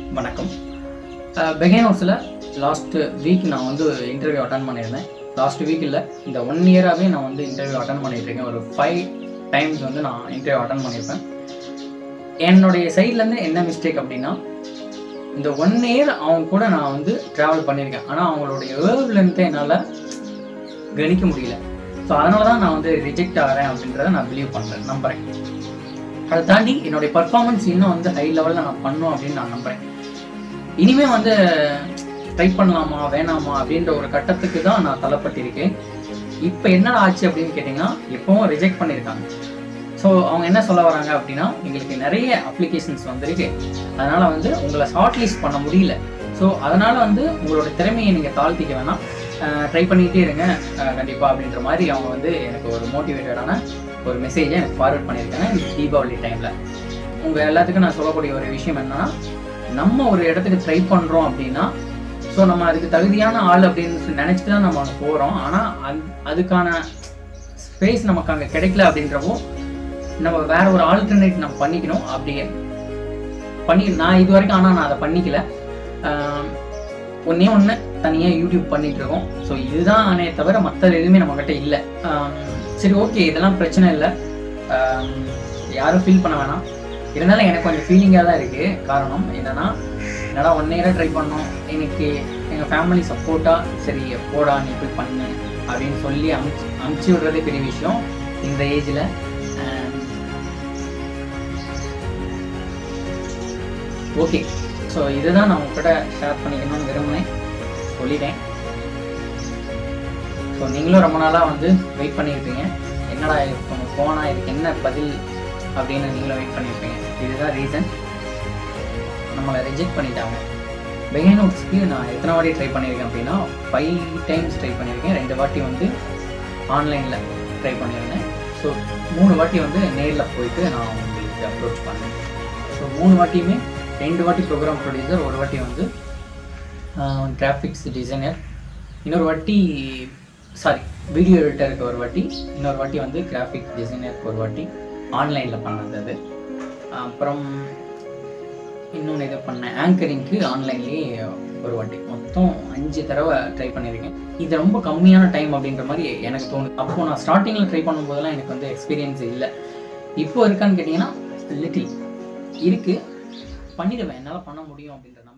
வணக்கம் பெகேன் ஹவுஸில் last week நான் வந்து இன்டர்வியூ அட்டன் பண்ணியிருந்தேன் லாஸ்ட் வீக் இல்லை இந்த ஒன் இயராகவே நான் வந்து இன்டர்வியூ அட்டன் பண்ணிட்டு இருக்கேன் ஒரு ஃபைவ் டைம்ஸ் வந்து நான் இன்டர்வியூ அட்டன் பண்ணியிருப்பேன் என்னுடைய சைட்லேருந்து என்ன மிஸ்டேக் அப்படின்னா இந்த ஒன் இயர் அவங்க கூட நான் வந்து ட்ராவல் பண்ணியிருக்கேன் ஆனால் அவங்களுடைய வேவ் லென்த்தை என்னால் கணிக்க முடியல ஸோ அதனால தான் நான் வந்து ரிஜெக்ட் ஆகிறேன் அப்படின்றத நான் பிலீவ் பண்ணுறேன் நம்புகிறேன் அதை தாண்டி என்னுடைய பர்ஃபார்மன்ஸ் இன்னும் வந்து ஹை லெவலில் நான் பண்ணும் அப்படின்னு நான் நம்புகிறேன் இனிமே வந்து ட்ரை பண்ணலாமா வேணாமா அப்படின்ற ஒரு கட்டத்துக்கு தான் நான் தள்ளப்பட்டிருக்கேன் இப்போ என்னடா ஆச்சு அப்படின்னு கேட்டிங்கன்னா இப்போவும் ரிஜெக்ட் பண்ணியிருக்காங்க ஸோ அவங்க என்ன சொல்ல வராங்க அப்படின்னா எங்களுக்கு நிறைய அப்ளிகேஷன்ஸ் வந்திருக்கு அதனால் வந்து உங்களை ஷார்ட் லிஸ்ட் பண்ண முடியல ஸோ அதனால் வந்து உங்களோட திறமையை நீங்கள் தாழ்த்திக்க வேணாம் ட்ரை பண்ணிக்கிட்டே இருங்க கண்டிப்பாக அப்படின்ற மாதிரி அவங்க வந்து எனக்கு ஒரு மோட்டிவேட்டடான ஒரு மெசேஜை எனக்கு ஃபார்வர்ட் பண்ணியிருக்காங்க இந்த தீபாவளி டைமில் உங்கள் எல்லாத்துக்கும் நான் சொல்லக்கூடிய ஒரு விஷயம் என்னன்னா நம்ம ஒரு இடத்துக்கு ட்ரை பண்ணுறோம் அப்படின்னா ஸோ நம்ம அதுக்கு தகுதியான ஆள் அப்படின்னு சொல்லி நினச்சிட்டு தான் நம்ம அங்கே போகிறோம் ஆனால் அந் அதுக்கான ஸ்பேஸ் நமக்கு அங்கே கிடைக்கல அப்படின்றப்போ நம்ம வேற ஒரு ஆல்டர்னேட் நம்ம பண்ணிக்கணும் அப்படியே பண்ணி நான் இது வரைக்கும் ஆனால் நான் அதை பண்ணிக்கல ஆஹ் ஒண்ணே ஒன்று தனியாக யூடியூப் பண்ணிட்டு இருக்கோம் ஸோ இதுதான் ஆனே தவிர மற்றது எதுவுமே நம்மக்கிட்ட இல்லை சரி ஓகே இதெல்லாம் பிரச்சனை இல்லை ஆஹ் யாரும் ஃபீல் பண்ண வேணாம் இருந்தாலும் எனக்கு கொஞ்சம் ஃபீலிங்காக தான் இருக்குது காரணம் என்னன்னா என்னடா ஒன் இயராக ட்ரை பண்ணோம் எனக்கு எங்கள் ஃபேமிலி சப்போர்ட்டாக சரி போடா நீ போய் பண்ணு அப்படின்னு சொல்லி அமுச்சு அமுச்சு விடுறதே பெரிய விஷயம் இந்த ஏஜில் ஓகே ஸோ இதுதான் நான் உங்ககிட்ட ஷேர் பண்ணிக்கணும்னு விரும்பினேன் சொல்லிட்டேன் ஸோ நீங்களும் ரொம்ப நாளாக வந்து வெயிட் பண்ணியிருப்பீங்க என்னடா இப்போ போனால் இதுக்கு என்ன பதில் அப்படின்னு நீங்களும் வெயிட் பண்ணியிருப்பீங்க இதுதான் ரீசன் நம்மளை ரிஜெக்ட் பண்ணிட்டாங்க பெகன் நோட்ஸ்க்கு நான் எத்தனை வாட்டி ட்ரை பண்ணியிருக்கேன் அப்படின்னா ஃபைவ் டைம்ஸ் ட்ரை பண்ணியிருக்கேன் ரெண்டு வாட்டி வந்து ஆன்லைனில் ட்ரை பண்ணியிருந்தேன் ஸோ மூணு வாட்டி வந்து நேரில் போயிட்டு நான் உங்களுக்கு அப்ரோச் பண்ணேன் ஸோ மூணு வாட்டியுமே ரெண்டு வாட்டி ப்ரோக்ராம் ப்ரொடியூசர் ஒரு வாட்டி வந்து கிராஃபிக்ஸ் டிசைனர் இன்னொரு வாட்டி சாரி வீடியோ எடிட்டருக்கு ஒரு வாட்டி இன்னொரு வாட்டி வந்து கிராஃபிக் டிசைனருக்கு ஒரு வாட்டி ஆன்லைனில் பண்ணது அது அப்புறம் இன்னொன்று இது பண்ணேன் ஆங்கரிங்க்கு ஆன்லைன்லேயே ஒரு வாட்டி மொத்தம் அஞ்சு தடவை ட்ரை பண்ணியிருக்கேன் இது ரொம்ப கம்மியான டைம் அப்படின்ற மாதிரி எனக்கு தோணுது அப்போது நான் ஸ்டார்டிங்கில் ட்ரை பண்ணும்போதெல்லாம் எனக்கு வந்து எக்ஸ்பீரியன்ஸ் இல்லை இப்போ இருக்கான்னு கேட்டிங்கன்னா லிட்டில் இருக்குது பண்ணிடுவேன் என்னால் பண்ண முடியும் அப்படின்ற